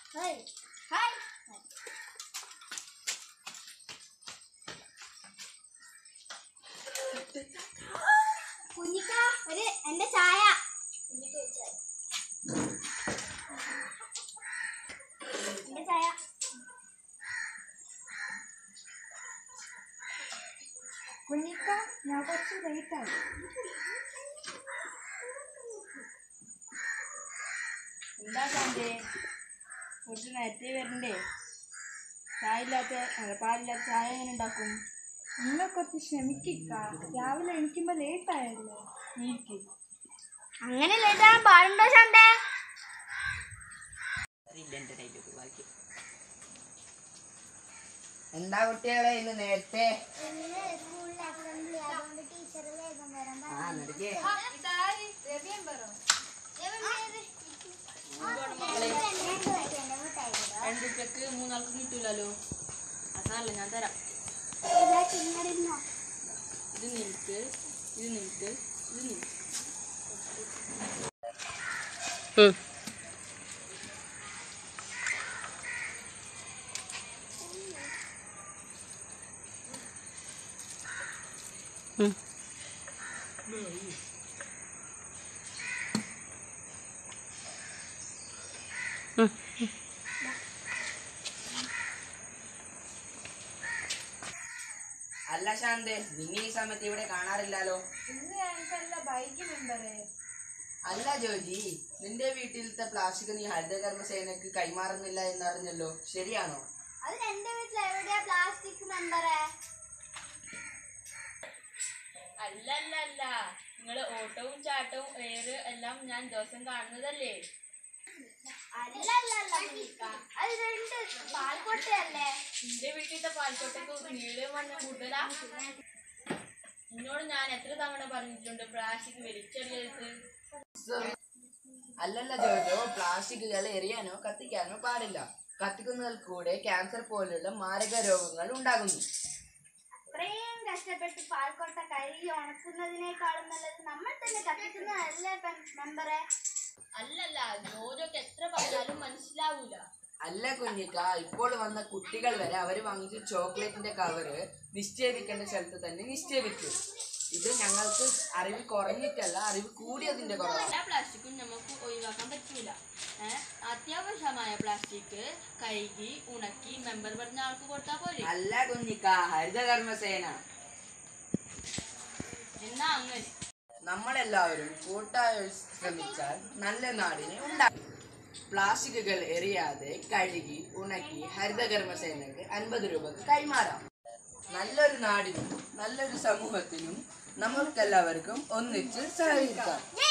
hi hi Kunjikka ഒരു എന്റെ ചായ എന്റെ ചായ കുഞ്ഞിക്ക ഞാൻ കുറച്ച് ലേറ്റായി എന്താ ശാന്തേ കുറച്ച് നേരത്തെ വരണ്ടേ ചായ ഇല്ലാത്ത അല്ല, പാലില്ലാത്ത ചായ എങ്ങനെ ഉണ്ടാക്കും നിങ്ങൾ കുറച്ച് ക്ഷമിക്കിക്ക രാവിലെ എണീക്കുമ്പോൾ ലേറ്റായല്ലോ നീക്ക് അങ്ങനെ ലേറ്റാൻ പാടുണ്ടോ ശാന്തേ എന്താ കുട്ടികളെ ഇന്ന് നേരത്തെ ആ നടക്കേ രണ്ട് ഉപ്പയ്ക്ക് മൂന്നാൾക്ക് കിട്ടൂലല്ലോ അസാറല്ല ഞാൻ തരാം ഇത് നിനക്ക് ഇത് നിനക്ക് ഇത് നിനക്ക് അല്ല ശാന്തേ നിന്നെ ഈ സമയത്ത് ഇവിടെ കാണാറില്ലല്ലോ ഇന്ന് ഞങ്ങൾക്കല്ല ബൈക്ക് മെമ്പറേ അല്ല ജോജി നിന്റെ വീട്ടിലത്തെ പ്ലാസ്റ്റിക് നീ ഹരിതകർമ്മ സേനക്ക് കൈമാറുന്നില്ല എന്നറിഞ്ഞല്ലോ ശരിയാണോ അതിന് എന്റെ വീട്ടിൽ എവിടെയാ പ്ലാസ്റ്റിക് മെമ്പറേ അല്ല അല്ല അല്ല നിങ്ങൾ ഓട്ടവും ചാട്ടവും ഏറ് എല്ലാം ഞാൻ ദിവസം കാണുന്നതല്ലേ അല്ല അല്ല അല്ല കുഞ്ഞിക്ക അത് രണ്ട് പാൽക്കൊട്ടയല്ലേ നിന്റെ വീട്ടിലത്തെ പാൽക്കൊട്ടക്ക് നീളം വണ്ണം കൂടുതലാ നിന്നോട് ഞാൻ എത്ര തവണ പറഞ്ഞിട്ടുണ്ട് പ്ലാസ്റ്റിക് വലിച്ചെറിയരുത് അല്ലല്ല ജോജോ പ്ലാസ്റ്റിക്കുകൾ എറിയാനോ കത്തിക്കാനോ പാടില്ല കത്തിക്കുന്നതിൽ കൂടെ ക്യാൻസർ പോലുള്ള മാരക രോഗങ്ങൾ ഉണ്ടാകുന്നു അത്രയും കഷ്ടപ്പെട്ട് പാൽക്കൊട്ട കഴുകി ഉണക്കുന്നതിനേക്കാളും നല്ലത് നമ്മൾ തന്നെ കത്തിക്കുന്നതല്ലേ പെ- മെമ്പറെ അല്ലല്ല ജോജോക്ക് എത്ര പറഞ്ഞാലും മനസ്സിലാവൂല അല്ല കുഞ്ഞിക്ക ഇപ്പോൾ വന്ന കുട്ടികൾ വരെ അവര് വാങ്ങിച്ച ചോക്ലേറ്റിന്റെ കവറ് നിക്ഷേപിക്കേണ്ട സ്ഥലത്ത് തന്നെ നിക്ഷേപിച്ചു ഇത് ഞങ്ങൾക്ക് അറിവ് കുറഞ്ഞിട്ടല്ല അറിവ് കൂടിയതിന്റെ കുറവാണ് എല്ലാ പ്ലാസ്റ്റിക്കും നമുക്ക് ഒഴിവാക്കാൻ പറ്റൂല ഏഹ് അത്യാവശ്യമായ പ്ലാസ്റ്റിക് കഴുകി ഉണക്കി മെമ്പർ പറഞ്ഞ ആൾക്ക് കൊടുത്താൽ പോരെ അല്ല കുഞ്ഞിക്ക ഹരിതകർമ്മസേന എന്നാ അങ്ങനെ നമ്മളെല്ലാവരും കൂട്ടായി ശ്രമിച്ചാൽ നല്ല നാടിനെ ഉണ്ടാക്കും പ്ലാസ്റ്റിക്കുകൾ എറിയാതെ കഴുകി ഉണക്കി ഹരിതകർമ്മസേനക്ക് അൻപത് രൂപക്ക് കൈമാറാം നല്ലൊരു നാടിനും നല്ലൊരു സമൂഹത്തിനും നമുക്കെല്ലാവർക്കും ഒന്നിച്ച് സഹകരിക്കാം ജയ്